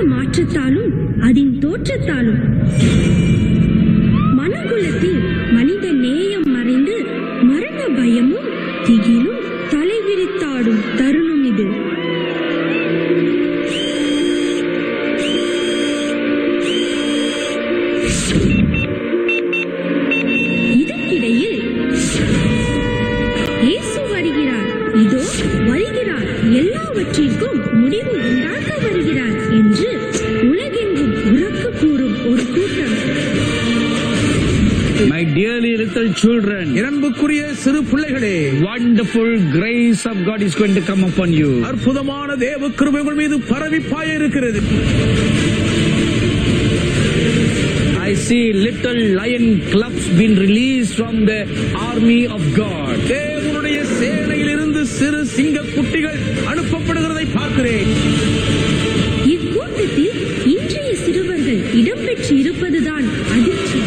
மாற்றத்தாலும் அதன் தோற்றத்தாலும் மனக்குலத்தில் மனித நேயம் மறைந்து மரண பயமும் திகிலும் தலைவிரித்தாடும் தருணம் இது இதற்கிடையில் இயேசு வருகிறார் இதோ வருகிறார் எல்லாவற்றிற்கும் முடிவு உண்டாக்க வருகிறார் என்று உலகெங்கும் உறக்க கூறும் ஒரு கூட்டம் My dearly little children, அன்புக்குரிய சிறு பிள்ளைகளே wonderful grace of God is going to come upon you. அற்புதமான தேவ கிருபை உங்கள் மீது பரவி பாய இருக்கிறது I see little lion clubs being released from the army of God. தேவனுடைய சேனையில் இருந்து சிறு சிங்க குட்டிகள் அனுப்பப்படுகிறதை பார்க்கிறேன் இக்கூட்டத்தில் இன்றைய சிறுவர்கள் இடம்பெற்று இருப்பதுதான் அதிர்ச்சி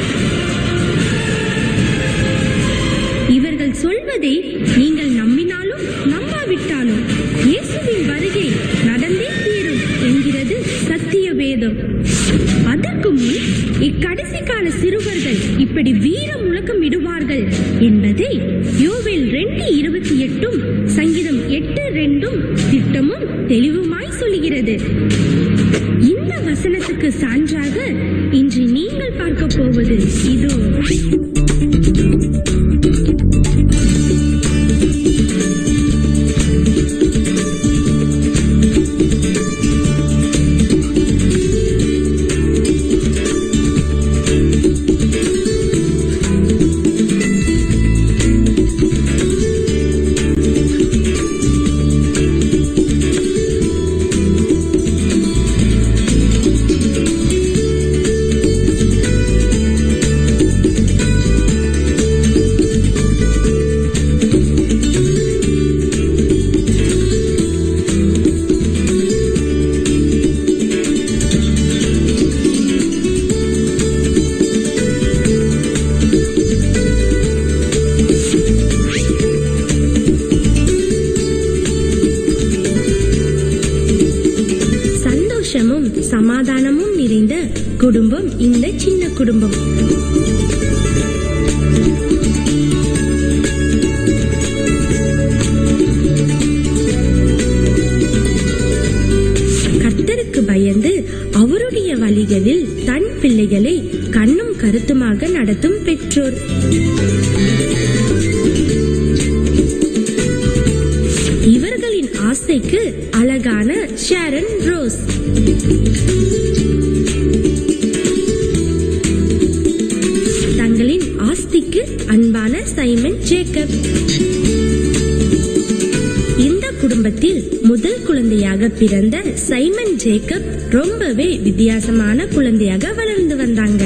இவர்கள் சொல்வதை நீங்கள் நம்பினாலும் நம்பாவிட்டாலும் இயேசுவின் வருகை நடந்தே தீரும் என்கிறது சத்திய வேதம் அதற்கு முன் இக்கடைசி கால சிறுவர்கள் இப்படி வீர முழக்கம் இடுவார்கள் என்பதை யோவேல் ரெண்டு இருபத்தி எட்டும் சங்கீதம் எட்டு ரெண்டும் திட்டமும் தெளிவுமாய் சொல்லுகிறது இந்த வசனத்துக்கு சான்றாக இன்று நீங்கள் பார்க்க போவது இதோ சந்தோஷமும் சமாதானமும் நிறைந்த குடும்பம் இந்த சின்ன குடும்பம் கர்த்தருக்கு பயந்து அவருடைய வழிகளில் தன் பிள்ளைகளை கண்ணும் கருத்துமாக நடத்தும் பெற்றோர் இவர்களின் ஆசைக்கு அழகான ஷாரன் ரோஸ் தங்களின் ஆஸ்திக்கு அன்பான சைமன் ஜேக்கப் இந்த குடும்பத்தில் முதல் குழந்தையாக பிறந்த சைமன் ஜேக்கப் ரொம்பவே வித்தியாசமான குழந்தையாக வளர்ந்து வந்தாங்க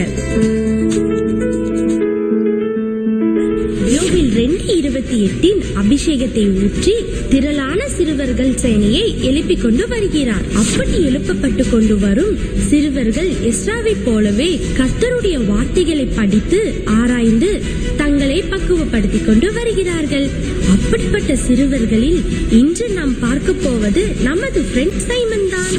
யோவில் ரெண்டு இருபத்தி எட்டின் அபிஷேகத்தை ஊற்றி திரளான சிறுவர்கள் சேனையை எழுப்பிக் கொண்டு வருகிறார் அப்படி எழுப்பப்பட்டு கொண்டு வரும் சிறுவர்கள் எஸ்ராவைப் போலவே கர்த்தருடைய வார்த்தைகளை படித்து ஆராய்ந்து தங்களை பக்குவப்படுத்திக் கொண்டு வருகிறார்கள் அப்படிப்பட்ட சிறுவர்களில் இன்று நாம் பார்க்க போவது நமது ஃப்ரெண்ட் சைமன் தான்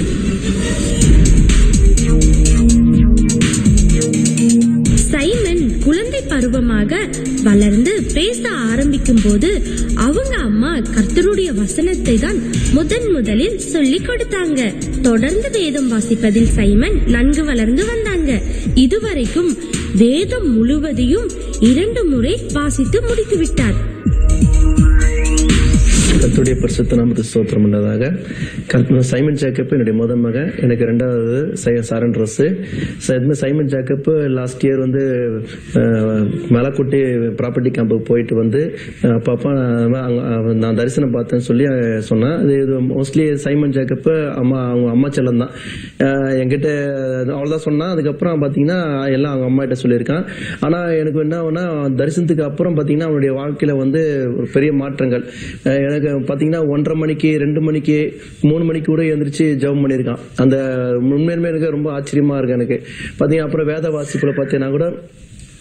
சைமன் குழந்தை பருவமாக வளர்ந்து பேச ஆரம்பிக்கும் போது அவங்க அம்மா கர்த்தருடைய வசனத்தை தான் முதன் முதலில் சொல்லிக் கொடுத்தாங்க தொடர்ந்து வேதம் வாசிப்பதில் சைமன் நன்கு வளர்ந்து வந்தாங்க இதுவரைக்கும் வேதம் முழுவதையும் இரண்டு முறை வாசித்து முடித்து விட்டார் கர்த்தருடைய பரிசுத்த நாமத்து ஸ்தோத்திரம் பண்ணதாக கர்த்த- சைமன் ஜாக்கப் என்னுடைய முதல் மகன் எனக்கு ரெண்டாவது சை- Sharon Rose Simon Jacob last year வந்து அஹ், மலைக்குட்டி ப்ராப்பர்ட்டி கேம்புக்கு போயிட்டு வந்து அஹ், அப்பா அப்பா நான் அங்க- நான் தரிசனம் பார்த்தேன்னு சொல்லி அஹ், சொன்னான் அது இது மோஸ்ட்லி சைமன் ஜாக்கப் அம்மா அவங்க அம்மா செல்லம் தான் அஹ், என்கிட்ட அவ்வளோதான் சொன்னான் அதுக்கப்புறம் பார்த்தீங்கன்னா எல்லாம் அவங்க அம்மா கிட்ட சொல்லியிருக்கான் ஆனால் எனக்கு என்ன ஆகும்னா தரிசனத்துக்கு அப்புறம் பார்த்தீங்கன்னா அவனுடைய வாழ்க்கையில வந்து ஒரு பெரிய மாற்றங்கள் அஹ் எனக்கு பார்த்தீங்கன்னா ஒன்றரை மணிக்கு ரெண்டு மணிக்கு மூணு மணிக்கு கூட எழுந்திரிச்சு ஜெபம் பண்ணியிருக்கான் அந்த உண்மையுமே எனக்கு ரொம்ப ஆச்சரியமா இருக்கு எனக்கு பார்த்தீங்கன்னா அப்புறம் வேத வாசிப்புல பார்த்தீங்கன்னா கூட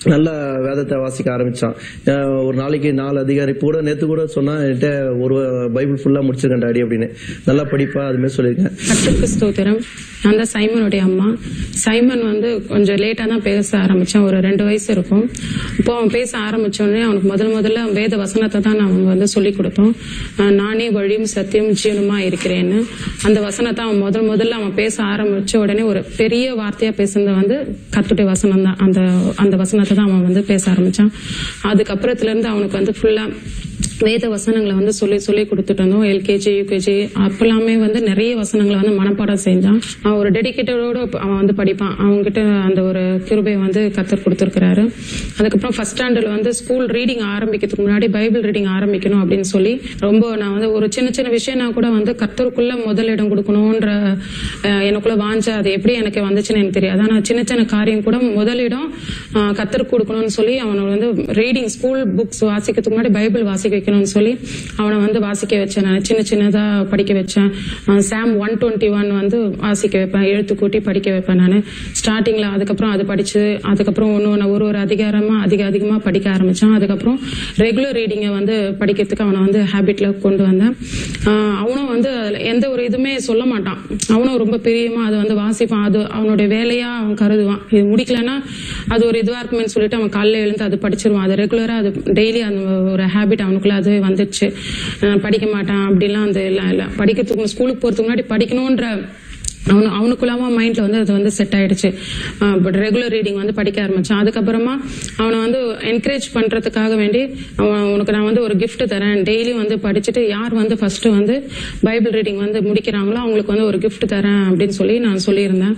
நல்ல வேதத்தை வாசிக்க ஆரம்பிச்சான் அஹ் ஒரு நாளைக்கு நாலு அதிகாரி இப்போ கூட நேத்து கூட சொன்னா என்கிட்ட ஒரு பைபிள் ஃபுல்லா முடிச்சிருக்கேன் டாடி அப்படின்னு நல்லா படிப்பா அது மாதிரி சொல்லியிருக்கேன் கர்த்தருக்கு ஸ்தோத்திரம் நான் தான் சைமனுடைய அம்மா சைமன் வந்து கொஞ்சம் லேட்டாக தான் பேச ஆரம்பிச்சான் ஒரு ரெண்டு வயசு இருக்கும் இப்போ அவன் பேச ஆரம்பிச்ச உடனே அவனுக்கு முதல் முதல்ல வேத வசனத்தை தான் நான் அவங்க வந்து சொல்லி கொடுத்தோம் அஹ் நானே வழியும் சத்தியம் ஜீவனுமா இருக்கிறேன்னு அந்த வசனத்தை அவன் முதல் முதல்ல அவன் பேச ஆரம்பிச்ச உடனே ஒரு பெரிய வார்த்தையா பேசுனது வந்து கத்துடைய வசனம் தான் அந்த அந்த வசனத்தை தான் அவன் வந்து பேச ஆரம்பிச்சான் அதுக்கப்புறத்துல இருந்து அவனுக்கு வந்து ஃபுல்லா வேத வசனங்களை வந்து சொல்லி சொல்லி கொடுத்துட்டு இருந்தோம் எல்கேஜி யூகேஜி அப்பெல்லாமே வந்து நிறைய வசனங்களை வந்து மனப்பாடம் செஞ்சான் அவன் ஒரு டெடிக்கேட்டடோட அவன் வந்து படிப்பான் அவங்ககிட்ட அந்த ஒரு கிருபையை வந்து கத்தர் கொடுத்துருக்கிறாரு அதுக்கப்புறம் ஃபர்ஸ்ட் ஸ்டாண்டர்ட்ல வந்து ஸ்கூல் ரீடிங் ஆரம்பிக்கிறதுக்கு முன்னாடி பைபிள் ரீடிங் ஆரம்பிக்கணும் அப்படின்னு சொல்லி ரொம்ப நான் வந்து ஒரு சின்ன சின்ன விஷயம்னா கூட வந்து கத்தருக்குள்ள முதலிடம் கொடுக்கணும்ன்ற அஹ், எனக்குள்ள வாஞ்ச அது எப்படி எனக்கு வந்துச்சுன்னு எனக்கு தெரியாது ஆனா சின்ன சின்ன காரியம் கூட முதலிடம் அஹ், கத்தருக்கு கொடுக்கணும்னு சொல்லி அவனை வந்து ரீடிங் ஸ்கூல் புக்ஸ் வாசிக்கிறதுக்கு முன்னாடி பைபிள் வாசிக்க வைக்கணும்னு சொல்லி அவனை வந்து வாசிக்க வச்சேன் நான் சின்ன சின்னதா படிக்க வச்சேன் அஹ், சாம் ஒன் டுவெண்ட்டி ஒன் வந்து வாசிக்க வைப்பேன் எழுத்து கூட்டி படிக்க வைப்பேன் நான் ஸ்டார்டிங்ல அதுக்கப்புறம் அது படிச்சு அதுக்கப்புறம் ஒன்று ஒன்று ஒரு ஒரு அதிகாரமா அதிக அதிகமா படிக்க ஆரம்பிச்சான் அதுக்கப்புறம் ரெகுலர் ரீடிங்கை வந்து படிக்கிறதுக்கு அவனை வந்து ஹேபிட்ல கொண்டு வந்தேன் ஆஹ் அவனும் வந்து அதுல எந்த ஒரு இதுவுமே சொல்ல மாட்டான் அவனும் ரொம்ப பிரியமா அதை வந்து வாசிப்பான் அது அவனுடைய வேலையா அவன் கருதுவான் இது முடிக்கலன்னா அது ஒரு இதுவா இருக்குமேன்னு சொல்லிட்டு அவன் காலையில எழுந்து அது படிச்சிருவான் அது ரெகுலரா அது டெய்லி அந்த ஒரு ஹேபிட் அவனுக்குள்ள அதுவே வந்துடுச்சு ஆஹ் படிக்க மாட்டான் அப்படிலாம் அந்த எல்லாம் இல்லை படிக்கிறதுக்கு ஸ்கூலுக்கு போறதுக்கு முன்னாடி படிக்கணும்ன்ற அவனு அவனுக்குள்ளாம மைண்ட்ல வந்து அது வந்து செட் ஆயிடுச்சு பட் ரெகுலர் ரீடிங் வந்து படிக்க ஆரம்பிச்சான் அதுக்கப்புறமா அவனை வந்து என்கரேஜ் பண்றதுக்காக வேண்டி அவன் உனக்கு நான் வந்து ஒரு gift தரேன் டெய்லி வந்து படிச்சுட்டு யார் வந்து ஃபர்ஸ்ட் வந்து பைபிள் ரீடிங் வந்து முடிக்கிறாங்களோ அவங்களுக்கு வந்து ஒரு gift தரேன் அப்படின்னு சொல்லி நான் சொல்லியிருந்தேன்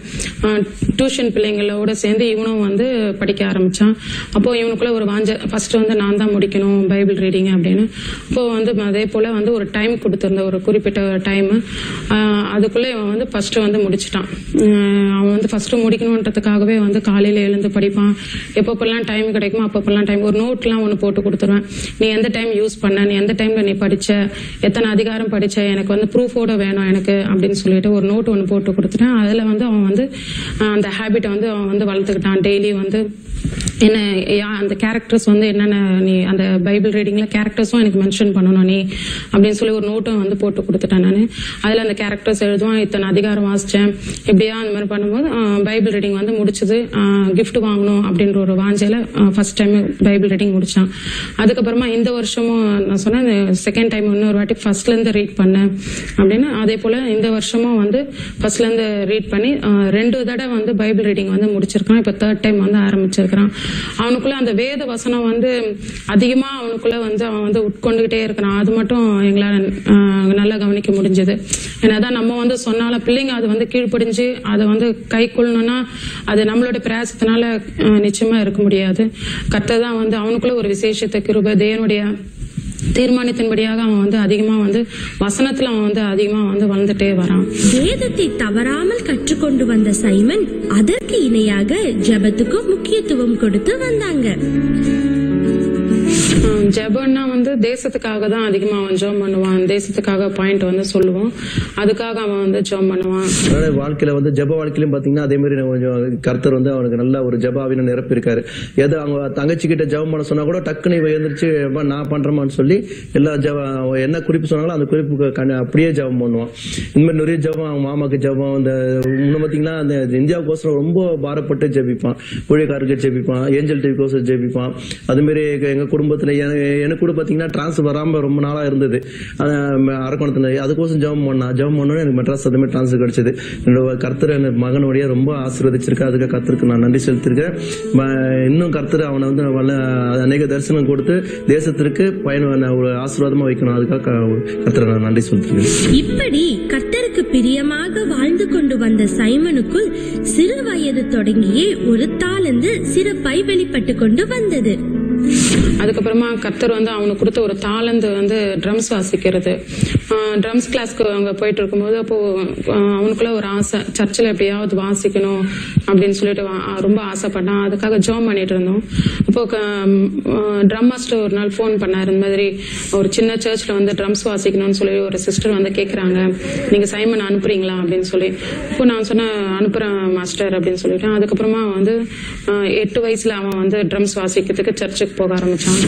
டியூஷன் பிள்ளைங்களோட சேர்ந்து இவனும் வந்து படிக்க ஆரம்பிச்சான் அப்போ இவனுக்குள்ள ஒரு வாஞ்ச ஃபர்ஸ்ட் வந்து நான் தான் முடிக்கணும் பைபிள் ரீடிங் அப்படின்னு அப்போ வந்து அதே போல வந்து ஒரு டைம் கொடுத்திருந்த ஒரு குறிப்பிட்ட டைம் அதுக்குள்ள இவன் வந்து ஃபர்ஸ்ட் வந்து முடிச்சிட்டான் ஆஹ் அவன் வந்து ஃபர்ஸ்ட் முடிக்கணுன்றதுக்காகவே வந்து காலையில எழுந்து படிப்பான் எப்பப்பெல்லாம் டைம் கிடைக்குமோ அப்பப்பெல்லாம் டைம் ஒரு நோட்லாம் ஒன்று போட்டு கொடுத்துருவேன் நீ எந்த டைம் யூஸ் பண்ண நீ எந்த டைம்ல நீ படிச்ச எத்தனை அதிகாரம் படிச்ச எனக்கு வந்து ப்ரூஃபோட வேணும் எனக்கு அப்படின்னு சொல்லிட்டு ஒரு நோட் ஒன்று போட்டு கொடுத்துட்டேன் அதுல வந்து அவன் வந்து ஆஹ் அந்த ஹேபிட்டை வந்து அவன் வந்து வளர்த்துக்கிட்டான் டெய்லி வந்து என்ன யா- அந்த கேரக்டர்ஸ் வந்து என்னென்ன நீ அந்த பைபிள் ரீடிங்ல கேரக்டர்ஸும் எனக்கு மென்ஷன் பண்ணணும் நீ அப்படின்னு சொல்லி ஒரு நோட்டும் வந்து போட்டு கொடுத்துட்டேன் நான் அதுல அந்த கேரக்டர்ஸ் எழுதுவான் இத்தனை அதிகாரம் வாசிச்சேன் இப்படியா அந்த மாதிரி பண்ணும்போது ஆஹ், பைபிள் ரீடிங் வந்து முடிச்சது கிஃப்ட் வாங்கணும் அப்படின்ற ஒரு வாஞ்சையில ஃபர்ஸ்ட் டைம் பைபிள் ரீடிங் முடிச்சான் அதுக்கப்புறமா இந்த வருஷமும் நான் சொன்னேன் செகண்ட் டைம் இன்னொரு வாட்டி ஃபர்ஸ்ட்ல இருந்து ரீட் பண்ணேன் அப்படின்னு அதே போல இந்த வருஷமும் வந்து ஃபர்ஸ்ட்ல இருந்து ரீட் பண்ணி ஆஹ், ரெண்டு தடவை வந்து பைபிள் ரீடிங் வந்து முடிச்சிருக்கான் இப்ப தேர்ட் டைம் வந்து ஆரம்பிச்சிருக்கான் அவனுக்குள்ள அந்த வேத வசனம் வந்து அதிகமா அவனுக்குள்ள வந்து அவன் வந்து உட்கொண்டுகிட்டே இருக்கிறான் அது மட்டும் எங்களால ஆஹ், நல்லா கவனிக்க முடிஞ்சது என்னதான் நம்ம வந்து சொன்னாலும் பிள்ளைங்க அது வந்து கீழ்ப்படிஞ்சு அதை வந்து கை கொள்ளணும்னா அது நம்மளோட பிரயாசத்தினால ஆஹ், நிச்சயமா இருக்க முடியாது கர்த்தர் தான் வந்து அவனுக்குள்ள ஒரு விசேஷத்தை கிருப தேவனுடைய தீர்மானத்தின்படியாக அவன் வந்து அதிகமா வந்து வசனத்துல அவன் வந்து அதிகமா வந்து வளர்ந்துட்டே வரான் வேதத்தை தவறாமல் கற்றுக்கொண்டு வந்த சைமன் அதற்கு இணையாக ஜெபத்துக்கும் முக்கியத்துவம் கொடுத்து வந்தாங்க ஆஹ் ஜெபம்னா வந்து தேசத்துக்காக தான் அதிகமா அவன் ஜெபம் பண்ணுவான் தேசத்துக்காக பாயிண்ட் வந்து சொல்லுவான் அதுக்காக அவன் வந்து ஜெபம் பண்ணுவான் அதனால வாழ்க்கையில வந்து ஜெப வாழ்க்கையிலும் பாத்தீங்கன்னா அதே மாதிரி நான் கொஞ்சம் கர்த்தர் வந்து அவனுக்கு நல்ல ஒரு ஜெபாவின நிரப்பியிருக்காரு எது அவங்க தங்கச்சி கிட்ட ஜெபம் பண்ண சொன்னா கூட டக்குனு இவ எழுந்திரிச்சு "அப்பா, நான் பண்றேமான்னு சொல்லி எல்லா ஜெப அவன் என்ன குறிப்பு சொன்னாங்களோ அந்த குறிப்புக்கு கண்ண- அப்படியே ஜெபம் பண்ணுவான் இந்த மாதிரி நிறைய ஜெபம் அவங்க மாமாக்கு ஜெபம் இந்த இன்னும் பாத்தீங்கன்னா அந்த இந்தியாவுக்கோசரம் ரொம்ப பாரப்பட்டு ஜெபிப்பான் ஊழியக்காரருக்கு ஜெபிப்பான் ஏஞ்சல் டிவிக்கோசரம் ஜெபிப்பான் அது மாதிரி எங்க- எங்க குடும்பத்துல எனக்கு எனக்கு கூட பாத்தீங்கன்னா டிரான்ஸ்ஃபர் வராம ரொம்ப நாளா இருந்தது அது, ம, அரக்கோணத்துல அதுக்கோசம் ஜெபம் பண்ணா ஜெபம் பண்ணோட எனக்கு மெட்ராஸ் அதுமே டிரான்ஸ்ஃபர் கிடைச்சது என்னோட கர்த்தர் என் மகனுடைய ரொம்ப ஆசீர்வதிச்சிருக்கேன் அதுக்கு கர்த்தருக்கு நான் நன்றி செலுத்திருக்கேன் ம, இன்னும் கர்த்தர் அவனை வந்து வல்ல அநேக தரிசனம் கொடுத்து தேசத்திற்கு பயணம் ஒரு ஆசீர்வாதமா வைக்கணும் அதுக்காக கர்த்தரை நான் நன்றி செலுத்திருக்கேன் இப்படி கர்த்தருக்கு பிரியமாக வாழ்ந்து கொண்டு வந்த சைமனுக்குள் சிறு வயது தொடங்கியே ஒரு தாளந்து சிறப்பாய் வெளிப்பட்டு கொண்டு வந்தது அதுக்கப்புறமா கத்தர் வந்து அவனுக்கு கொடுத்த ஒரு தாளந்து வந்து ட்ரம்ஸ் வாசிக்கிறது ட்ரம்ஸ் கிளாஸ்க்கு அங்க போயிட்டு இருக்கும்போது அப்போ ஆஹ் அவனுக்குள்ள ஒரு ஆசை சர்ச்சில் எப்படியாவது வாசிக்கணும் அப்படின்னு சொல்லிட்டு வா- ஆஹ் ரொம்ப ஆசைப்பட்டான் அதுக்காக ஜோம் பண்ணிட்டு இருந்தோம் அப்போ ட்ரம் மாஸ்டர் ஒரு நாள் ஃபோன் பண்ணாரு இந்த மாதிரி ஒரு சின்ன சர்ச்ல வந்து ட்ரம்ஸ் வாசிக்கணும்னு சொல்லி ஒரு சிஸ்டர் வந்து கேக்குறாங்க நீங்க சைமன் அனுப்புறீங்களா அப்படின்னு சொல்லி இப்போ நான் சொன்னேன் அனுப்புறேன் மாஸ்டர் அப்படின்னு சொல்லிட்டேன் அதுக்கப்புறமா வந்து ஆஹ் எட்டு வயசுல அவன் வந்து ட்ரம்ஸ் வாசிக்கிறதுக்கு சர்ச்சுக்கு போக ஆரம்பிச்சான்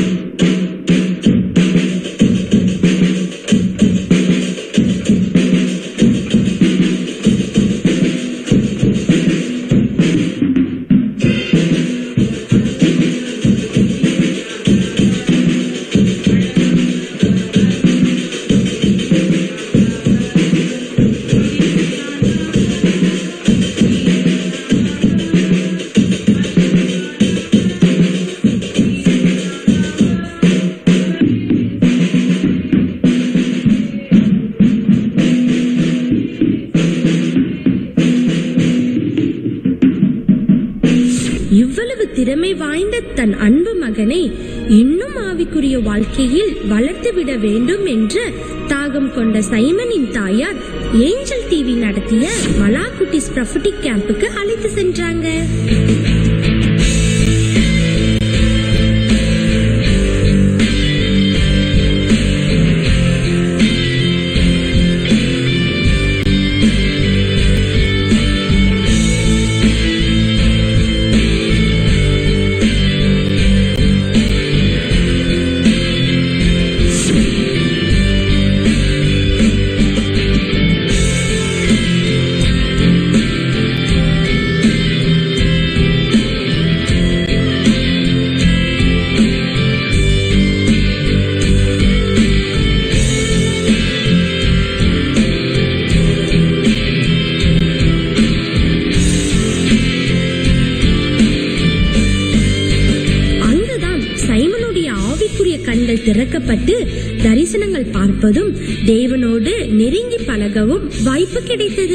இவ்வளவு திறமை வாய்ந்த தன் அன்பு மகனை இன்னும் ஆவிக்குரிய வாழ்க்கையில் வளர்த்துவிட வேண்டும் என்ற தாகம் கொண்ட சைமனின் தாயார் ஏஞ்சல் டிவி நடத்திய மலாகுட்டிஸ் ப்ரொஃபட்டிக் கேம்புக்கு அழைத்து சென்றாங்க அங்குதான் சைமனுடைய ஆவிக்குரிய கண்கள் திறக்கப்பட்டு தரிசனங்கள் பார்ப்பதும் தேவனோடு நெருங்கி பழகவும் வாய்ப்பு கிடைத்தது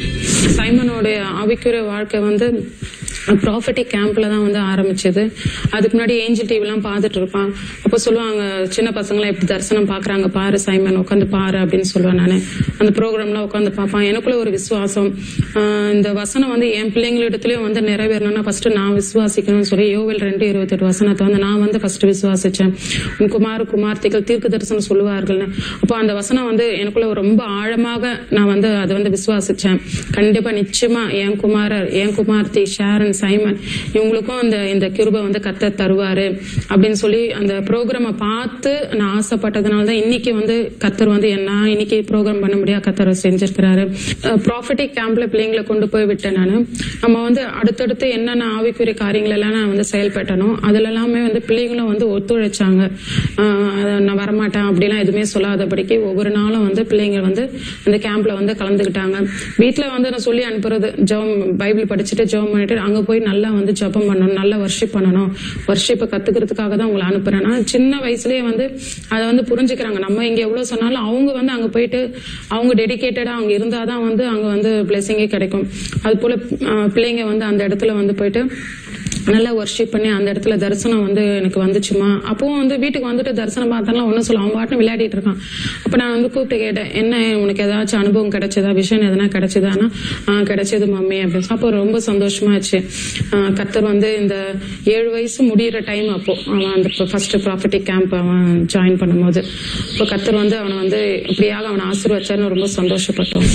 சைமனோடைய ஆவிக்குரிய வாழ்க்கை வந்து ப்ராஃபிட்டிக் கேம்ப்ல தான் வந்து ஆரம்பிச்சது அதுக்கு முன்னாடி ஏஞ்சல் டிவிலாம் பார்த்துட்டு இருப்பான் அப்போ சொல்லுவாங்க சின்ன பசங்களாம் எப்படி தரிசனம் பார்க்கறாங்க பாரு சைமன் உட்காந்து பாரு அப்படின்னு சொல்லுவேன் நான் அந்த ப்ரோக்ராம்லாம் உட்காந்து பார்ப்பான் எனக்குள்ள ஒரு விசுவாசம் ஆஹ் இந்த வசனம் வந்து என் பிள்ளைங்களிடத்துலயும் வந்து நிறைவேறணும்னா ஃபர்ஸ்ட் நான் விசுவாசிக்கணும்னு சொல்லி யோவில் ரெண்டு இருபத்தெட்டு வசனத்தை வந்து நான் வந்து ஃபர்ஸ்ட் விசுவாசிச்சேன் உன் குமார குமார்த்திகள் தீர்க்க தரிசனம் சொல்லுவார்கள்னு அப்போ அந்த வசனம் வந்து எனக்குள்ள ரொம்ப ஆழமாக நான் வந்து அதை வந்து விசுவாசிச்சேன் கண்டிப்பா நிச்சயமா என் குமாரர் என் குமார்த்தி ஷாரன் சைமன் இவங்களுக்கும் அந்த இந்த கிருபை வந்து கத்த தருவாரு அப்படின்னு சொல்லி அந்த ப்ரோக்ராமை பார்த்து நான் ஆசைப்பட்டதுனால தான் இன்னைக்கு வந்து கத்தர் வந்து என்ன இன்னைக்கு ப்ரோக்ராம் பண்ண முடியாது கத்தர் செஞ்சிருக்கிறாரு ப்ராஃபிட்டிக் கேம்ப்ல பிள்ளைங்களை கொண்டு போய் விட்டேன் நான் நம்ம வந்து அடுத்தடுத்து என்னென்ன ஆவிக்குரிய காரியங்கள் எல்லாம் நான் வந்து செயல்பட்டனோ அதுல எல்லாமே வந்து பிள்ளைங்களும் வந்து ஒத்துழைச்சாங்க ஆஹ் அத நான் வரமாட்டேன் அப்படிலாம் எதுவுமே சொல்லாதபடிக்கு ஒவ்வொரு நாளும் வந்து பிள்ளைங்க வந்து அந்த கேம்ப்ல வந்து கலந்துக்கிட்டாங்க வீட்ல வந்து நான் சொல்லி அனுப்புறது ஜெபம் பைபிள் படிச்சுட்டு ஜெபம் பண்ணிட்டு அங்க போய் நல்லா வந்து ஜெபம் பண்ணணும் நல்லா வர்ஷிப் பண்ணணும் வர்ஷிப்பை கத்துக்கிறதுக்காக தான் உங்களை அனுப்புறேன் நான் சின்ன வயசுலயே வந்து அதை வந்து புரிஞ்சுக்கிறாங்க நம்ம இங்க எவ்வளவு சொன்னாலும் அவங்க வந்து அங்க போயிட்டு அவங்க டெடிகேட்டடா அவங்க இருந்தாதான் வந்து அங்க வந்து பிளெஸிங்கே கிடைக்கும் அது போல ஆஹ் பிள்ளைங்க வந்து அந்த இடத்துல வந்து போயிட்டு நல்லா ஒர்ஷிப் பண்ணி அந்த இடத்துல தரிசனம் வந்து எனக்கு வந்துச்சுமா அப்பவும் வந்து வீட்டுக்கு வந்துட்டு தரிசனம் பார்த்தாலும் ஒன்றும் சொல்ல அவன் பாட்டு விளையாடிட்டு இருக்கான் அப்ப நான் வந்து கூப்பிட்டு கேட்டேன் என்ன உனக்கு ஏதாச்சும் அனுபவம் கிடைச்சதா விஷயம் எதனா கிடைச்சதானா ஆஹ் கிடைச்சது மம்மி அப்படின்னு சொல்லி. அப்போ ரொம்ப சந்தோஷமாச்சு ஆஹ் கர்த்தர் வந்து இந்த ஏழு வயசு முடியிற டைம் அப்போ அவன் அந்த ஃபர்ஸ்ட் ப்ராஃபிட்டிக் கேம்ப் அவன் ஜாயின் பண்ணும்போது இப்போ கர்த்தர் வந்து அவனை வந்து இப்படியாக அவனை ஆசீர்வச்சாருன்னு ரொம்ப சந்தோஷப்பட்டோம்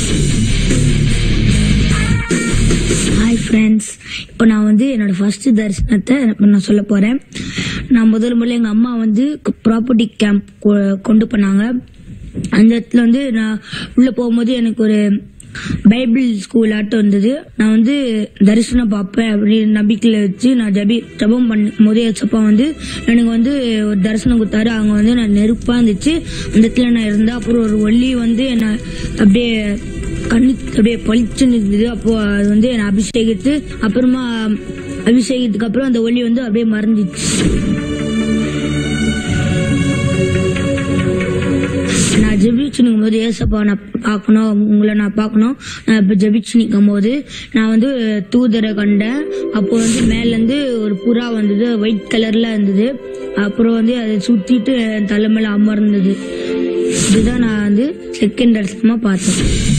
ஹாய் ஃப்ரெண்ட்ஸ் இப்போ நான் வந்து என்னோட ஃபர்ஸ்ட் தரிசனத்தை இப்ப நான் சொல்ல போறேன் நான் முதல் முதல்ல எங்க அம்மா வந்து ப்ராப்பர்ட்டி கேம்ப் கொண்டு போனாங்க அந்த இடத்துல வந்து நான் உள்ள போகும்போது எனக்கு ஒரு பைபிள் ஸ்கூல் ஆட்டம் இருந்தது நான் வந்து தரிசனம் பார்ப்பேன் அப்படின்னு நம்பிக்கையில வச்சு நான் ஜபி ஜபம் பண்ணும் போது ஏசப்பா வந்து எனக்கு வந்து ஒரு தரிசனம் கொடுத்தாரு அங்க வந்து நான் நெருப்பா இருந்துச்சு அந்த இடத்துல நான் இருந்தேன் அப்புறம் ஒரு ஒல்லி வந்து என்ன அப்படியே கண்ணு அப்படியே பளிச்சுன்னு இருந்தது அப்போ அது வந்து என்னை அபிஷேகித்து அப்புறமா அபிஷேகத்துக்கு அப்புறம் அந்த ஒளி வந்து அப்படியே மறைஞ்சிச்சு நான் ஜெபிச்சு நிற்கும் போது ஏசப்பா நான் பார்க்கணும் உங்களை நான் பார்க்கணும் நான் இப்போ ஜெபிச்சு நிற்கும் போது நான் வந்து தூதரை கண்டேன் அப்போ வந்து மேலேருந்து ஒரு புறா வந்தது ஒயிட் கலர்ல இருந்தது அப்புறம் வந்து அதை சுத்திட்டு என் தலை மேல அமர்ந்தது இதுதான் நான் வந்து செகண்ட் தரிசனமா பார்த்தேன்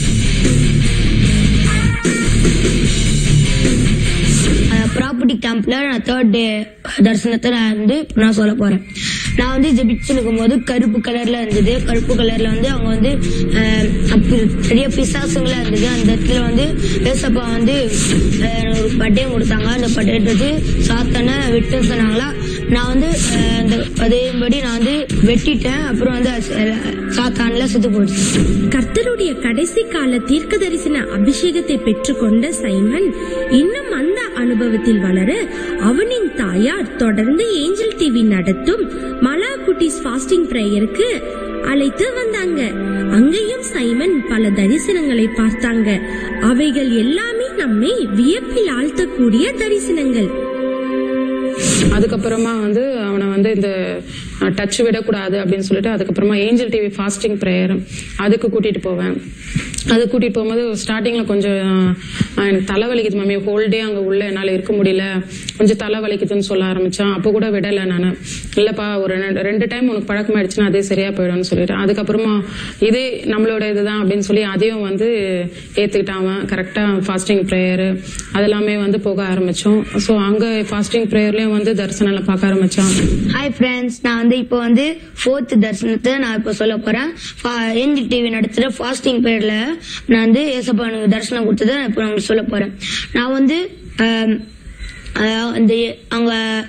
ப்ராப்பர்ட்டி கேம்ப்ல நான் தேர்ட் டே தரிசனத்தை நான் வந்து இப்ப நான் சொல்ல போறேன் நான் வந்து ஜெபிச்சு போது கருப்பு கலர்ல இருந்தது கருப்பு கலர்ல வந்து அவங்க வந்து அஹ், அப்ப பெரிய பிசாசுங்களா இருந்தது அந்த இடத்துல வந்து ஏசப்பா வந்து அஹ், ஒரு பட்டயம் கொடுத்தாங்க அந்த பட்டயத்தை வச்சு சாத்தான விட்டு சொன்னாங்களா நான் வந்து அஹ், அந்த அதேபடி நான் வந்து வெட்டிட்டேன் அப்புறம் வந்து அது, சாத்தான்ல செத்து போயிடுச்சு கர்த்தருடைய கடைசி கால தீர்க்க தரிசன அபிஷேகத்தை பெற்றுக்கொண்ட சைமன் இன்னும் அந்த அனுபவத்தில் வளர அவனின் தாயார் தொடர்ந்து ஏஞ்சல் டிவி நடத்தும் மலா குட்டிஸ் ஃபாஸ்டிங் பிரேயருக்கு அழைத்து வந்தாங்க அங்கேயும் சைமன் பல தரிசனங்களை பார்த்தாங்க அவைகள் எல்லாமே நம்மை வியப்பில் ஆழ்த்தக்கூடிய தரிசனங்கள் அதுக்கப்புறமா வந்து அவனை வந்து இந்த டச் விடக்கூடாது அப்படின்னு சொல்லிட்டு அதுக்கப்புறமா ஏஞ்சல் டிவி ஃபாஸ்டிங் ப்ரேயர் அதுக்கு கூட்டிட்டு போவேன் அது கூட்டிட்டு போகும்போது ஸ்டார்டிங்ல கொஞ்சம் அஹ், எனக்கு தலை வலிக்குது மம்மி ஹோல் டே அங்க உள்ள என்னால இருக்க முடியல கொஞ்சம் தலை வலிக்குதுன்னு சொல்ல ஆரம்பிச்சான் அப்போ கூட விடல நான் இல்லப்பா ஒரு ரெண்டு- ரெண்டு டைம் உனக்கு பழக்கமாயிடுச்சுன்னா அதே சரியா போயிடும்னு சொல்லிட்டு அதுக்கப்புறமா இதே நம்மளோட இதுதான் அப்படின்னு சொல்லி அதையும் வந்து ஏத்துக்கிட்டான் கரெக்டா ஃபாஸ்டிங் ப்ரேயர் அதெல்லாமே வந்து போக ஆரம்பிச்சோம் ஸோ அங்க ஃபாஸ்டிங் ப்ரேயர்லயும் வந்து தரிசனம் பார்க்க ஆரம்பிச்சான் ஹாய் ஃப்ரெண்ட்ஸ் நான் வந்து இப்போ வந்து ஃபோர்த் தரிசனத்தை நான் இப்போ சொல்ல போறேன் ஏஞ்சல் டிவி நடத்துற ஃபாஸ்டிங் பேர்ல நான் வந்து ஏசப்பானுக்கு தரிசனம் கொடுத்ததை நான் இப்போ உங்களுக்கு சொல்ல போறேன் நான் வந்து ஆம், அஹ், இந்த அவங்க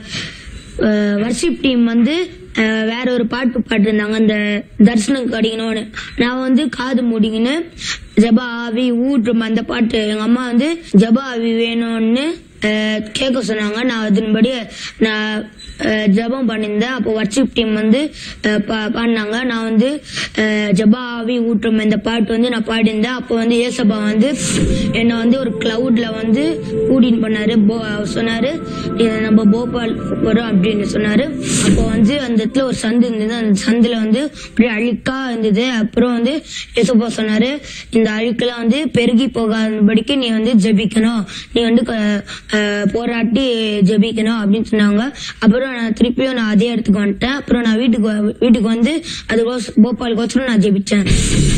வர்ஷிப் டீம் வந்து அஹ், வேற ஒரு பாட்டு பாட்டிருந்தாங்க அந்த தரிசனம் கிடைக்கணும்னு நான் வந்து காது மூடிக்கின்னு ஜபா ஆவி ஊற்றும் அந்த பாட்டு எங்க அம்மா வந்து ஜபா ஆவி வேணும்னு அஹ், கேட்க சொன்னாங்க நான் அதன்படி நான் அஹ், ஜெபம் பண்ணியிருந்தேன் அப்போ வர்ஷிப் டீம் வந்து அஹ், பா- பாடினாங்க நான் வந்து அஹ், ஜெபா ஆவி ஊற்றும் இந்த பாட்டு வந்து நான் பாடியிருந்தேன் அப்போ வந்து ஏசப்பா வந்து என்னை வந்து ஒரு கிளவுட்ல வந்து கூட்டின்னு பண்ணாரு போ- அவர் சொன்னாரு "இது நம்ம போபால் வரும் அப்படின்னு சொன்னாரு அப்போ வந்து அந்த இடத்துல ஒரு சந்து இருந்தது அந்த சந்துல வந்து அப்படியே அழுக்கா இருந்தது அப்புறம் வந்து ஏசப்பா சொன்னாரு இந்த அழுக்கெல்லாம் வந்து பெருகி போகாதபடிக்கு நீ வந்து ஜெபிக்கணும் நீ வந்து க- அஹ், போராட்டி ஜெபிக்கணும் அப்படின்னு சொன்னாங்க அப்புறம் நான் திருப்பியும் நான் அதே இடத்துக்கு வந்துட்டேன் அப்புறம் நான் வீட்டுக்கு வ- வீட்டுக்கு வந்து அது போபாலுக்கோசரம் நான் ஜெபிச்சேன்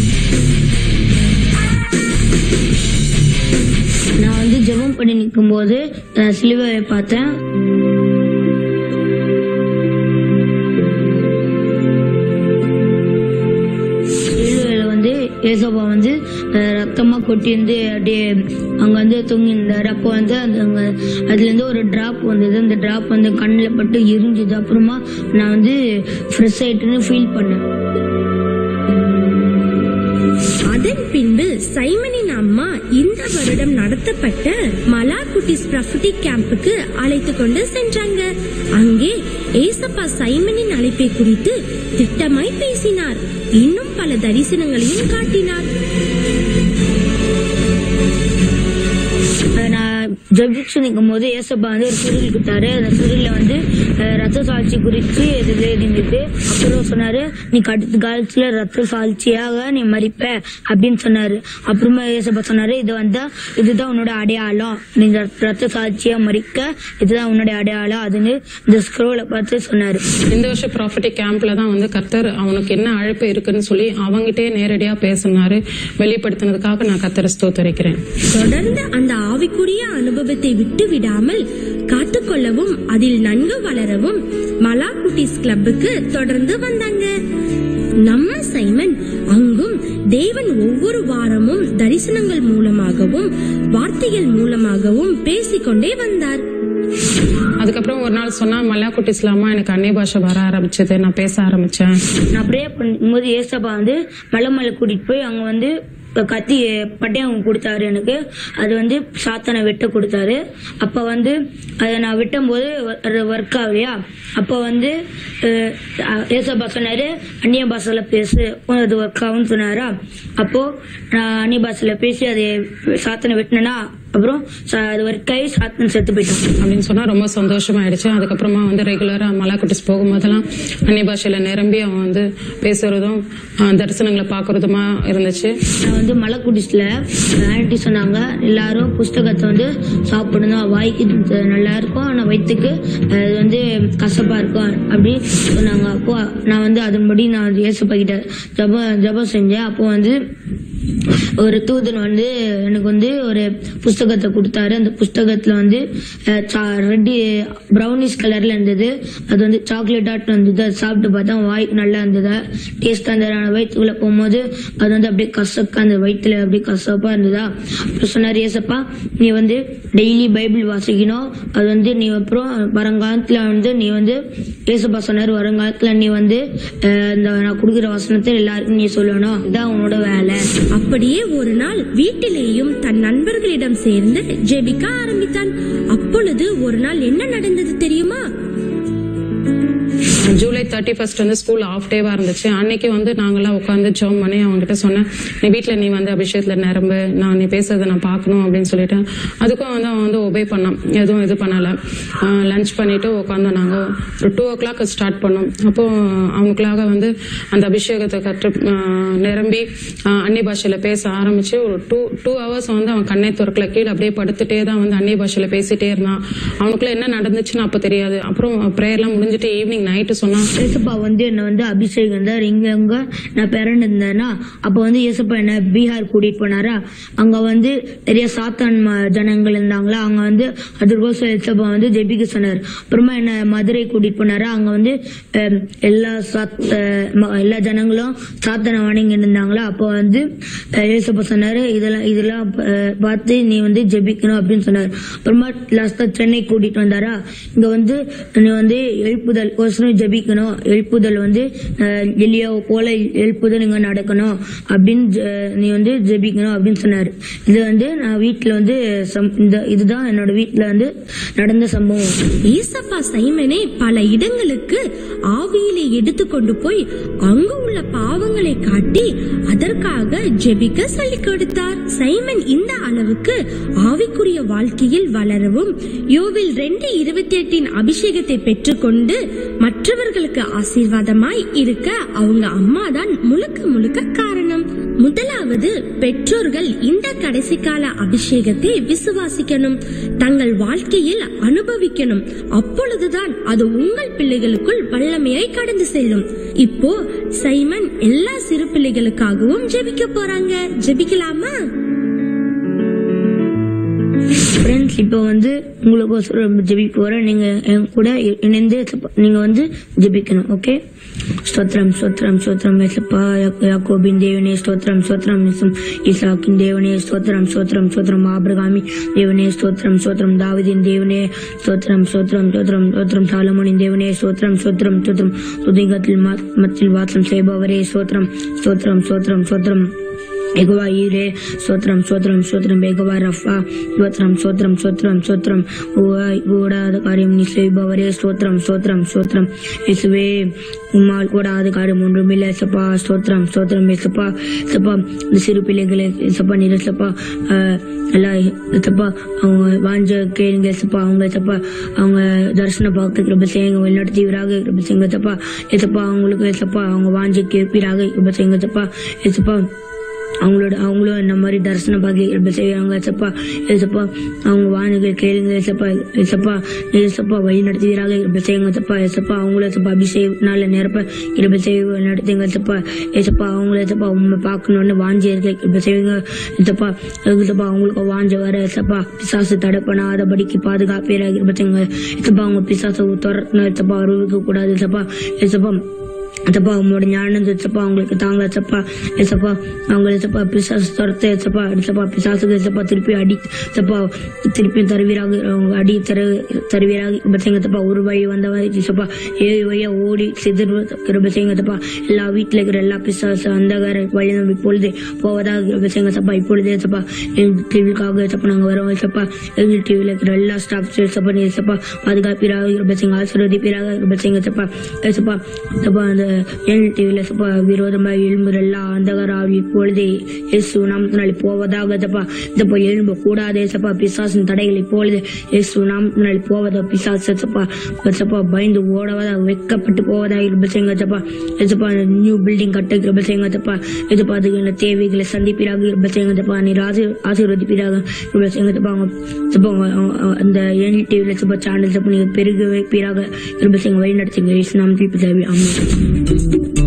நான் வந்து ஜெபம் பண்ணி நிற்கும் போது சிலுவையை பார்த்தேன் சிலுவையில வந்து ஏசப்பா வந்து அஹ், ரத்தமா கொட்டி இருந்து அப்படியே அங்க வந்து தொங்கி இருந்தாரு அப்போ வந்து அந்த அங்க அதுல இருந்து ஒரு டிராப் வந்தது அந்த டிராப் வந்து கண்ணில் பட்டு எரிஞ்சுது அப்புறமா நான் வந்து ஃப்ரெஷ் ஆயிட்டுன்னு ஃபீல் பண்ணேன் அதன் பின்பு சைமனின் அம்மா இந்த வருடம் நடத்தப்பட்ட மலாகுட்டிஸ் பிரஃபட்டிக் கேம்புக்கு அழைத்து கொண்டு சென்றாங்க அங்கே ஏசப்பா சைமனின் அழைப்பை குறித்து திட்டமாய் பேசினார் இன்னும் பல தரிசனங்களையும் காட்டினார் அஹ் நான் ஜபிச்சு நிற்கும் போது ஏசப்பா வந்து ஒரு சுருள் கொடுத்தாரு அந்த சுருள்ல வந்து அஹ், ரத்த சாட்சி குறித்து இது எழுதிட்டு அப்புறம் சொன்னாரு நீ கடுத்த காலத்துல ரத்த சாட்சியாக நீ மறிப்ப அப்படின்னு சொன்னாரு அப்புறமா ஏசப்பா சொன்னாரு இது வந்தா இதுதான் உன்னோட அடையாளம் நீ ரத்த- ரத்த சாட்சியா மறிக்க இதுதான் உன்னோட அடையாளம் அதுன்னு இந்த ஸ்க்ரோலை பார்த்து சொன்னாரு இந்த வருஷம் ப்ராஃபிட்டிக் கேம்ப்ல தான் வந்து கர்த்தர் அவனுக்கு என்ன அழைப்பு இருக்குன்னு சொல்லி அவங்கிட்டே நேரடியா பேசினாரு வெளிப்படுத்தினதுக்காக நான் கர்த்தரை ஸ்தோத்தரிக்கிறேன் தொடர்ந்து அந்த ஆவிக்குரிய அனுபவத்தை விட்டு விடாமல் காத்துக்கொள்ளவும் அதில் நன்கு வளரவும் மலாகுட்டிஸ் கிளப்புக்கு தொடர்ந்து வந்தாங்க நம்ம சைமன் அங்கும் தேவன் ஒவ்வொரு வாரமும் தரிசனங்கள் மூலமாகவும் வார்த்தைகள் மூலமாகவும் பேசிக்கொண்டே வந்தார் அதுக்கப்புறம் ஒரு நாள் சொன்னா மல்லாக்குட்டி இஸ்லாமா எனக்கு அன்னை பாஷை வர ஆரம்பிச்சது நான் பேச ஆரம்பிச்சேன் நான் ப்ரே பண்ணும்போது ஏசப்பா வந்து மலை மலை கூட்டிட்டு போய் அங்க வந்து கத்தி பட்டயம் கொடுத்தாரு எனக்கு அது வந்து சாத்தனை வெட்ட கொடுத்தாரு அப்ப வந்து அதை நான் வெட்டும்போது அது ஒர்க் ஆகலையா அப்ப வந்து அஹ், ஏசப்பா சொன்னாரு அந்நிய பாஷையில பேசு உனக்கு அது ஒர்க் ஆகும்னு சொன்னாரா அப்போ நான் அந்நிய பாஷையில பேசி அதை சாத்தனை வெட்டினேன்னா அப்புறம் ச- அது வரைக்கும் சாத்தன் செத்து போயிட்டான் அப்படின்னு சொன்னா ரொம்ப சந்தோஷமாயிடுச்சு அதுக்கப்புறமா வந்து ரெகுலரா மலாக்குட்டிஸ் போகும்போதெல்லாம் அந்நிய பாஷையில நிரம்பி அவன் வந்து பேசுறதும் ஆஹ், தரிசனங்களை பாக்குறதுமா இருந்துச்சு நான் வந்து மலைக்குடிஸ்ல ஆன்டி சொன்னாங்க எல்லாரும் புஸ்தகத்தை வந்து சாப்பிடணும் வாய்க்கு இது நல்லா இருக்கும் ஆனா வயிற்றுக்கு அது வந்து கசப்பா இருக்கும் அப்படி சொன்னாங்க அப்போ நான் வந்து அதன்படி நான் வந்து இயேசுப்பா கிட்ட ஜபம் ஜபம் செஞ்சேன் அப்போ வந்து ஒரு தூதன் வந்து எனக்கு வந்து ஒரு புஸ்தகத்தை கொடுத்தாரு அந்த புஸ்தகத்துல வந்து ரெட்டி ப்ரௌனிஷ் கலர்ல இருந்தது அது வந்து சாக்லேட் ஆட் இருந்தது அது சாப்பிட்டு பார்த்தா வாய்க்கு நல்லா இருந்தது டேஸ்டா இருந்தது ஆனா வயிற்றுக்குள்ள போகும்போது அது வந்து அப்படியே கசக்கா அந்த வயிற்றுல அப்படியே கசப்பா இருந்ததா அப்புறம் சொன்னார் ஏசப்பா நீ வந்து டெய்லி பைபிள் வாசிக்கணும் அது வந்து நீ அப்புறம் வருங்காலத்துல வந்து நீ வந்து ஏசப்பா சொன்னார் வருங்காலத்துல நீ வந்து அஹ், இந்த நான் கொடுக்குற வசனத்தை எல்லாருக்கும் நீ சொல்லணும் இதான் உன்னோட வேலை அப்படியே ஒரு நாள் வீட்டிலேயும் தன் நண்பர்களிடம் சேர்ந்து ஜெபிக்க ஆரம்பித்தான் அப்பொழுது ஒரு நாள் என்ன நடந்தது தெரியுமா ஜூலை தேர்ட்டி ஃபர்ஸ்ட் வந்து ஸ்கூல் ஆஃப் டேவா இருந்துச்சு அன்னைக்கு வந்து நாங்கெல்லாம் உட்காந்து ஜோம் பண்ணி அவங்ககிட்ட சொன்னேன் நீ வீட்ல நீ வந்து அபிஷேகத்துல நிரம்பு நான் நீ பேசுறதை நான் பார்க்கணும் அப்படின்னு சொல்லிட்டு அதுக்கும் வந்து அவன் வந்து ஒபே பண்ணான் எதுவும் இது பண்ணல லஞ்ச் பண்ணிட்டு உட்காந்தோம் நாங்க ஒரு டூ ஓ கிளாக் ஸ்டார்ட் பண்ணோம் அப்போ அவனுக்குள்ளாக வந்து அந்த அபிஷேகத்தை கற்று ஆஹ், நிரம்பி ஆஹ், அந்நிய பாஷையில பேச ஆரம்பிச்சு ஒரு டூ டூ ஹவர்ஸ் வந்து அவன் கண்ணை துறக்கல கீழே அப்படியே படுத்துட்டே தான் வந்து அந்நிய பாஷையில பேசிட்டே இருந்தான் அவனுக்குள்ள என்ன நடந்துச்சுன்னு அப்ப தெரியாது அப்புறம் ப்ரேயர்லாம் முடிஞ்சிட்டு ஈவினிங் நைட்டு சொன்னான் ஏசப்பா வந்து என்ன வந்து அபிஷேகம் தான் இங்க அங்க நான் பிறந்திருந்தேன்னா அப்ப வந்து ஏசப்பா என்ன பீகார் கூட்டிட்டு போனாரா அங்க வந்து நிறைய சாத்தான் ம- ஜனங்கள் இருந்தாங்களா அங்க வந்து அதற்கோசம் ஏசப்பா வந்து ஜெபிக்க சொன்னார் அப்புறமா என்ன மதுரை கூட்டிட்டு போனாரா அங்க வந்து அஹ், எல்லா சாத் அஹ், ம- எல்லா ஜனங்களும் சாத்தனை வணங்கி இருந்தாங்களா அப்போ வந்து அஹ், ஏசப்பா சொன்னாரு இதெல்லாம் இதெல்லாம் அஹ், பார்த்து நீ வந்து ஜெபிக்கணும் அப்படின்னு சொன்னார் அப்புறமா லாஸ்டா சென்னை கூட்டிட்டு வந்தாரா இங்க வந்து நீ வந்து எழுப்புதல் கோசரம் ஜெபிக்கணும் எழுப்புதல் வந்து அஹ், எலியா போல எழுப்புதல் இங்க நடக்கணும் அப்படின்னு ஜெ- நீ வந்து ஜெபிக்கணும் அப்படின்னு சொன்னாரு இது வந்து நான் வீட்டுல வந்து சம்- இந்த இதுதான் என்னோட வீட்டுல வந்து நடந்த சம்பவம் ஈசப்பா சைமனை பல இடங்களுக்கு ஆவியிலே எடுத்துக்கொண்டு போய் அங்கு உள்ள பாவங்களை காட்டி அதற்காக ஜெபிக்க சொல்லிக் கொடுத்தார் சைமன் இந்த அளவுக்கு ஆவிக்குரிய வாழ்க்கையில் வளரவும் யோவில் ரெண்டு இருபத்தி எட்டின் அபிஷேகத்தை பெற்றுக்கொண்டு மற்றவர்களுக்கு ஆசீர்வாதமாய் இருக்க அவங்க அம்மாதான் முழுக்க முழுக்க காரணம் முதலாவது பெற்றோர்கள் இந்த கடைசி கால அபிஷேகத்தை விசுவாசிக்கணும் தங்கள் வாழ்க்கையில் அனுபவிக்கணும் அப்பொழுதுதான் அது உங்கள் பிள்ளைகளுக்குள் வல்லமையாய் கடந்து செல்லும் இப்போ சைமன் எல்லா சிறு பிள்ளைகளுக்காகவும் ஜெபிக்க போறாங்க ஜெபிக்கலாமா ஃப்ரெண்ட்ஸ் இப்போ வந்து உங்களுக்கோசரம் ஜெபிக்க போறேன் நீங்க என் கூட இ- இணைந்து சப்ப- நீங்க வந்து ஜெபிக்கணும் ஓகே ஸ்தோத்திரம் ஸ்தோத்திரம் ஸ்தோத்திரம் ஏசப்பா யா- யாக்கோபின் தேவனே ஸ்தோத்திரம் ஸ்தோத்திரம் இசம் ஈசாக்கின் தேவனே ஸ்தோத்திரம் ஸ்தோத்திரம் ஸ்தோத்திரம் ஆபிரகாமி தேவனே ஸ்தோத்திரம் ஸ்தோத்திரம் தாவிதின் தேவனே ஸ்தோத்திரம் ஸ்தோத்திரம் ஸ்தோத்திரம் ஸ்தோத்திரம் சாலமோனின் தேவனே ஸ்தோத்திரம் ஸ்தோத்திரம் ஸ்தோத்திரம் துதிகத்தில் மத்தில் வாசம் செய்பவரே ஸ்தோத்திரம் ஸ்தோத்திரம் ஸ்தோத்திரம் ஸ்தோத்திரம் எகுவா ஈரே ஸ்தோத்திரம் ஸ்தோத்திரம் ஸ்தோத்திரம் எகுவா ரஃபா ஸ்தோத்திரம் ஸ்தோத்திரம் ஸ்தோத்திரம் ஸ்தோத்திரம் ஊ- கூடாத காரியம் நீ செய்பவரே ஸ்தோத்திரம் ஸ்தோத்திரம் ஸ்தோத்திரம் இயேசுவே உம்மால் கூடாத காரியம் ஒன்றுமில்லை சப்பா ஸ்தோத்திரம் ஸ்தோத்திரம் இயேசுப்பா சப்பா இந்த சிறு பிள்ளைகளை சப்பா நீர் சப்பா எல்லாம் சப்பா அவங்க வாஞ்ச கேளுங்க சப்பா அவங்க சப்பா அவங்க தரிசனம் பார்க்க கிருப செய்யுங்க வழிநடத்திவராக கிருப செய்யுங்க சப்பா ஏசப்பா அவங்களுக்கு சப்பா அவங்க வாஞ்ச கேட்பீராக கிருப செய்யுங்க சப்பா ஏசப்பா அவங்களோட அவங்களும் இந்த மாதிரி தரிசனம் பார்க்க கிருப செய்வாங்க ஏசப்பா ஏசப்பா அவங்க வானுகள் கேளுங்க ஏசப்பா ஏசப்பா ஏசப்பா வழி நடத்துவீராக கிருப செய்யுங்க ஏசப்பா ஏசப்பா அவங்கள ஏசப்பா அபிஷேகனால நிரப்ப கிருப செய்ய நடத்துங்க ஏசப்பா ஏசப்பா அவங்கள ஏசப்பா உண்மை பார்க்கணும்னு வாஞ்சி இருக்க கிருப செய்வீங்க ஏசப்பா ஏசப்பா அவங்களுக்கு வாஞ்ச வர ஏசப்பா பிசாசு தடை பண்ணாதபடிக்கு பாதுகாப்பீராக கிருப செய்யுங்க ஏசப்பா அவங்க பிசாசு துரத்தணும் ஏசப்பா அறிவிக்க கூடாது ஏசப்பா ஏசப்பா ஏசப்பா உங்களோட ஞானம் ஏசப்பா அவங்களுக்கு தாங்க ஏசப்பா ஏசப்பா அவங்க ஏசப்பா பிசாசு துரத்த ஏசப்பா ஏசப்பா பிசாசுக்கு ஏசப்பா திருப்பி அடி ஏசப்பா திருப்பி தருவீராக அவங்க அடி தரு தருவீராக கிருபசேங்க ஏசப்பா ஒரு வழி வந்தவன் ஏசப்பா ஏழு வழியா ஓடி சிதறு கிருபசேங்க ஏசப்பா எல்லா வீட்டுல இருக்கிற எல்லா பிசாசு அந்தகார வழி நம்ம இப்பொழுது போவதாக கிருபசேங்க ஏசப்பா இப்பொழுது ஏசப்பா எங்க டிவிக்காக ஏசப்பா நாங்க வரோம் ஏசப்பா எங்க டிவில இருக்கிற எல்லா ஸ்டாஃப்ஸ் ஏசப்பா நீ ஏசப்பா பாதுகாப்பீராக கிருபசேங்க ஆசீர்வதிப்பீராக கிருபசேங்க ஏசப்பா ஏசப்பா ஏசப்பா அந்த டிவில விரோதமாக எழும்புற எல்லா அந்தகராவி இப்பொழுதே இயேசு நாமத்தினாலே போவதாக தப்பா இதப்பா எழும்ப கூடாதே சப்பா பிசாசின் தடைகள் இப்பொழுது இயேசு நாமத்தினாலே போவதா பிசாசு சப்பா சப்பா பயந்து ஓடவதா வெக்கப்பட்டு போவதா இருப்ப செய்யுங்க சப்பா எசப்பா நியூ பில்டிங் கட்ட இருப்ப செய்யுங்க சப்பா எதுப்பா அதுக்கு தேவைகளை சந்திப்பீராக இருப்ப செய்யுங்க சப்பா நீர் ஆசி ஆசீர்வதிப்பீராக இருப்ப செய்யுங்க சப்பா அவங்க சப்பா அவங்க- அவங்க- அந்த என் டிவில சப்பா சேனல் சப்பா நீங்க பெருக வைப்பீராக இருப்ப செய்யுங்க வழி நடத்துங்க இயேசு நாமத்தில் பிதாவே ஆமென்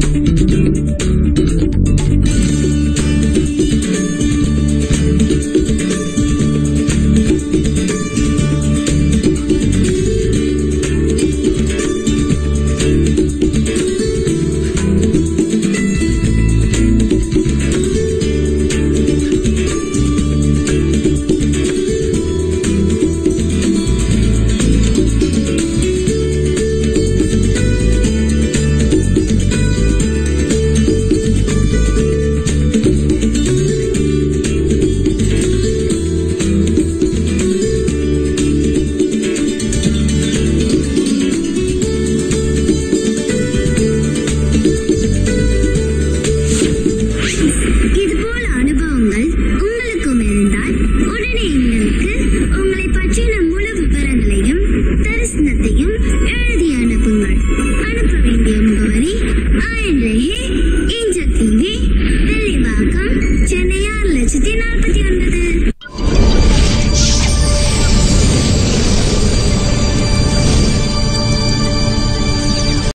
இதுபோல அனுபவங்கள் உங்களுக்கும் இருந்தால் உடனே எங்களுக்கு உங்களை பற்றின முழு விவரங்களையும் தரிசனத்தையும் எழுதி அனுப்புங்கள் அனுப்ப வேண்டிய முகவரி ஆயன்லேயே இஞ்ச டிவி தெளிவாக்கம் சென்னை ஆறு லட்சத்தி நாற்பத்தி